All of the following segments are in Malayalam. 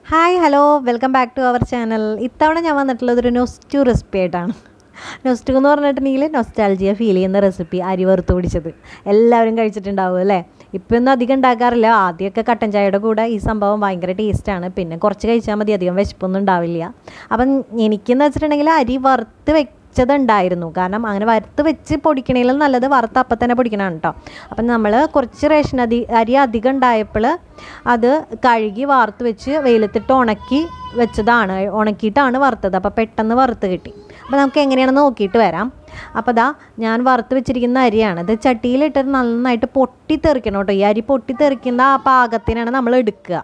hi hello welcome back to our channel ഇത്തവണ ഞാൻ വന്നിട്ടുള്ളത് ഒരു നൊസ്റ്റു റെസിപ്പി ആയിട്ടാണ് നൊസ്റ്റു എന്ന് പറഞ്ഞിട്ടുണ്ടെങ്കിൽ നൊസ്റ്റാൾജിയ ഫീൽ ചെയ്യുന്ന റെസിപ്പി അരി വറുത്ത് പിടിച്ചത് എല്ലാവരും കഴിച്ചിട്ടുണ്ടാവും അല്ലേ ഇപ്പം ഒന്നും അധികം ഉണ്ടാക്കാറില്ല ആദ്യമൊക്കെ കട്ടൻ ചായയുടെ കൂടെ ഈ സംഭവം ഭയങ്കര ടേസ്റ്റാണ് പിന്നെ കുറച്ച് കഴിച്ചാൽ മതി അധികം വിശപ്പൊന്നും ഉണ്ടാവില്ല അപ്പം എനിക്കെന്ന് വെച്ചിട്ടുണ്ടെങ്കിൽ അരി വറുത്ത് വെച്ചതുണ്ടായിരുന്നു കാരണം അങ്ങനെ വറുത്ത് വെച്ച് പൊടിക്കണേലും നല്ലത് വറുത്ത് അപ്പം തന്നെ പൊടിക്കണതാണ് കേട്ടോ അപ്പം നമ്മൾ കുറച്ച് റേഷൻ അരി അരി അധികം ഉണ്ടായപ്പോൾ അത് കഴുകി വാർത്ത് വെച്ച് വെയിലത്തിട്ട് ഉണക്കി വെച്ചതാണ് ഉണക്കിയിട്ടാണ് വറുത്തത് അപ്പോൾ പെട്ടെന്ന് വറുത്ത് കിട്ടി അപ്പോൾ നമുക്ക് എങ്ങനെയാണെന്ന് നോക്കിയിട്ട് വരാം അപ്പോൾ ദാ ഞാൻ വറുത്ത് വെച്ചിരിക്കുന്ന അരിയാണ് ഇത് ചട്ടിയിലിട്ടിട്ട് നന്നായിട്ട് പൊട്ടിത്തെറിക്കണം കേട്ടോ ഈ അരി പൊട്ടിത്തെറിക്കുന്ന ആ പാകത്തിനാണ് നമ്മൾ എടുക്കുക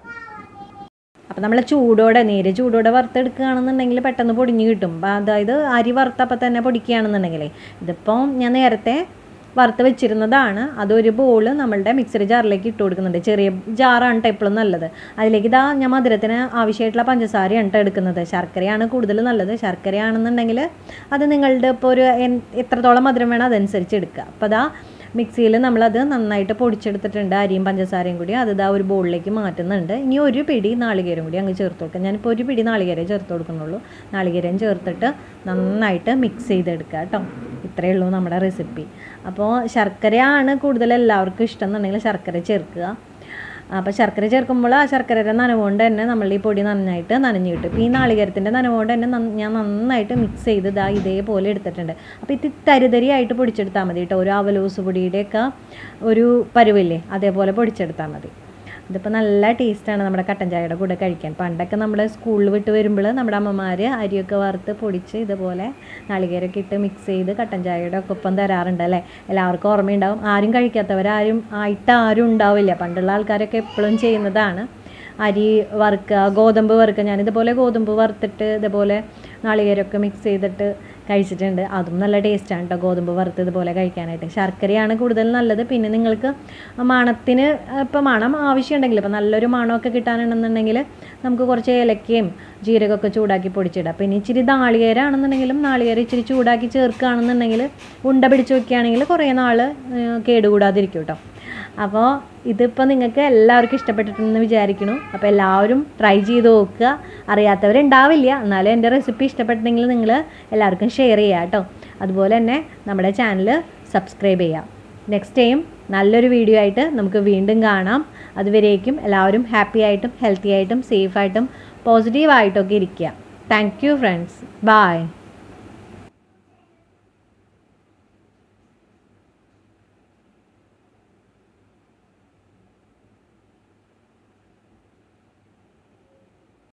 അപ്പോൾ നമ്മൾ ചൂടോടെ നേരെ ചൂടോടെ വറുത്തെടുക്കുകയാണെന്നുണ്ടെങ്കിൽ പെട്ടെന്ന് പൊടിഞ്ഞ് കിട്ടും അതായത് അരി വറുത്തപ്പോൾ തന്നെ പൊടിക്കുകയാണെന്നുണ്ടെങ്കിലേ ഇതിപ്പം ഞാൻ നേരത്തെ വറുത്ത് വെച്ചിരുന്നതാണ് അതൊരു ബോൾ നമ്മളുടെ മിക്സറി ജാറിലേക്ക് ഇട്ട് കൊടുക്കുന്നുണ്ട് ചെറിയ ജാറാണ് കേട്ടോ എപ്പോഴും നല്ലത് അതിലേക്ക് ഇതാ ഞാൻ മധുരത്തിന് ആവശ്യമായിട്ടുള്ള പഞ്ചസാരയാണ് കേട്ടോ എടുക്കുന്നത് ശർക്കരയാണ് കൂടുതൽ നല്ലത് ശർക്കരയാണെന്നുണ്ടെങ്കിൽ അത് നിങ്ങളുടെ ഇപ്പോൾ ഒരു എൻ- എത്രത്തോളം മധുരം വേണം അതനുസരിച്ച് എടുക്കുക അപ്പോൾ അതാ മിക്സിയിൽ നമ്മളത് നന്നായിട്ട് പൊടിച്ചെടുത്തിട്ടുണ്ട് അരിയും പഞ്ചസാരയും കൂടി അത് ഇതാ ഒരു ബോളിലേക്ക് മാറ്റുന്നുണ്ട് ഇനി ഒരു പിടി നാളികേരം കൂടി അങ്ങ് ചേർത്ത് കൊടുക്കാം ഞാനിപ്പോൾ ഒരു പിടി നാളികേരം ചേർത്ത് കൊടുക്കുന്നുള്ളൂ നാളികേരം ചേർത്തിട്ട് നന്നായിട്ട് മിക്സ് ചെയ്തെടുക്കുക കേട്ടോ ഇത്രയേ ഉള്ളൂ നമ്മുടെ റെസിപ്പി അപ്പോൾ ശർക്കരയാണ് കൂടുതൽ എല്ലാവർക്കും ഇഷ്ടം എന്നുണ്ടെങ്കിൽ ശർക്കര ചേർക്കുക അപ്പോൾ ശർക്കര ചേർക്കുമ്പോൾ ആ ശർക്കരയുടെ നനവുകൊണ്ട് തന്നെ നമ്മൾ ഈ പൊടി നന്നായിട്ട് നനഞ്ഞു കിട്ടും ഇപ്പോൾ ഈ നാളികേരത്തിൻ്റെ നനവുകൊണ്ട് തന്നെ നന്ന- ഞാൻ നന്നായിട്ട് മിക്സ് ചെയ്ത് ഇതാ ഇതേപോലെ എടുത്തിട്ടുണ്ട് അപ്പോൾ ഇത് തരിതരിയായിട്ട് പൊടിച്ചെടുത്താൽ മതി കേട്ടോ ഒരു അവലോസ് പൊടിയുടെയൊക്കെ ഒരു പരുവില്ലേ അതേപോലെ പൊടിച്ചെടുത്താൽ മതി ഇതിപ്പോൾ നല്ല ടേസ്റ്റാണ് നമ്മുടെ കട്ടൻ ചായയുടെ കൂടെ കഴിക്കാൻ പണ്ടൊക്കെ നമ്മൾ സ്കൂളിൽ വിട്ട് വരുമ്പോൾ നമ്മുടെ അമ്മമാർ അരിയൊക്കെ വറുത്ത് പൊടിച്ച് ഇതുപോലെ നാളികേരമൊക്കെ ഇട്ട് മിക്സ് ചെയ്ത് കട്ടൻ ചായയുടെ ഒക്കെ ഒപ്പം തരാറുണ്ട് അല്ലേ എല്ലാവർക്കും ഓർമ്മയുണ്ടാവും ആരും കഴിക്കാത്തവരാരും ആയിട്ട് ആരും ഉണ്ടാവില്ല പണ്ടുള്ള ആൾക്കാരൊക്കെ എപ്പോഴും ചെയ്യുന്നതാണ് അരി വറുക്കുക ഗോതമ്പ് വറുക്കുക ഞാനിതുപോലെ ഗോതമ്പ് വറുത്തിട്ട് ഇതുപോലെ നാളികേരമൊക്കെ മിക്സ് ചെയ്തിട്ട് കഴിച്ചിട്ടുണ്ട് അതും നല്ല ടേസ്റ്റാണ് കേട്ടോ ഗോതമ്പ് വറുത്ത് ഇതുപോലെ കഴിക്കാനായിട്ട് ശർക്കരയാണ് കൂടുതൽ നല്ലത് പിന്നെ നിങ്ങൾക്ക് മണത്തിന് ഇപ്പോൾ മണം ആവശ്യമുണ്ടെങ്കിൽ ഇപ്പോൾ നല്ലൊരു മണമൊക്കെ കിട്ടാനുണ്ടെന്നുണ്ടെങ്കിൽ നമുക്ക് കുറച്ച് ഏലക്കയും ജീരകമൊക്കെ ചൂടാക്കി പൊടിച്ചിടാം പിന്നെ ഇച്ചിരി നാളികേരമാണെന്നുണ്ടെങ്കിലും നാളികേരം ഇച്ചിരി ചൂടാക്കി ചേർക്കുകയാണെന്നുണ്ടെങ്കിൽ ഉണ്ട പിടിച്ച് വെക്കുകയാണെങ്കിൽ കുറേ നാൾ കേടുകൂടാതിരിക്കും കേട്ടോ അപ്പോൾ ഇതിപ്പോൾ നിങ്ങൾക്ക് എല്ലാവർക്കും ഇഷ്ടപ്പെട്ടിട്ടുണ്ടെന്ന് വിചാരിക്കുന്നു അപ്പോൾ എല്ലാവരും ട്രൈ ചെയ്ത് നോക്കുക അറിയാത്തവരുണ്ടാവില്ല എന്നാലും എൻ്റെ റെസിപ്പി ഇഷ്ടപ്പെട്ടെങ്കിൽ നിങ്ങൾ എല്ലാവർക്കും ഷെയർ ചെയ്യുക കേട്ടോ അതുപോലെ തന്നെ നമ്മുടെ ചാനൽ സബ്സ്ക്രൈബ് ചെയ്യാം നെക്സ്റ്റ് ടൈം നല്ലൊരു വീഡിയോ ആയിട്ട് നമുക്ക് വീണ്ടും കാണാം അതുവരേക്കും എല്ലാവരും ഹാപ്പി ആയിട്ടും ഹെൽത്തി ആയിട്ടും സേഫ് ആയിട്ടും പോസിറ്റീവായിട്ടൊക്കെ ഇരിക്കുക താങ്ക് യു ഫ്രണ്ട്സ് ബായ്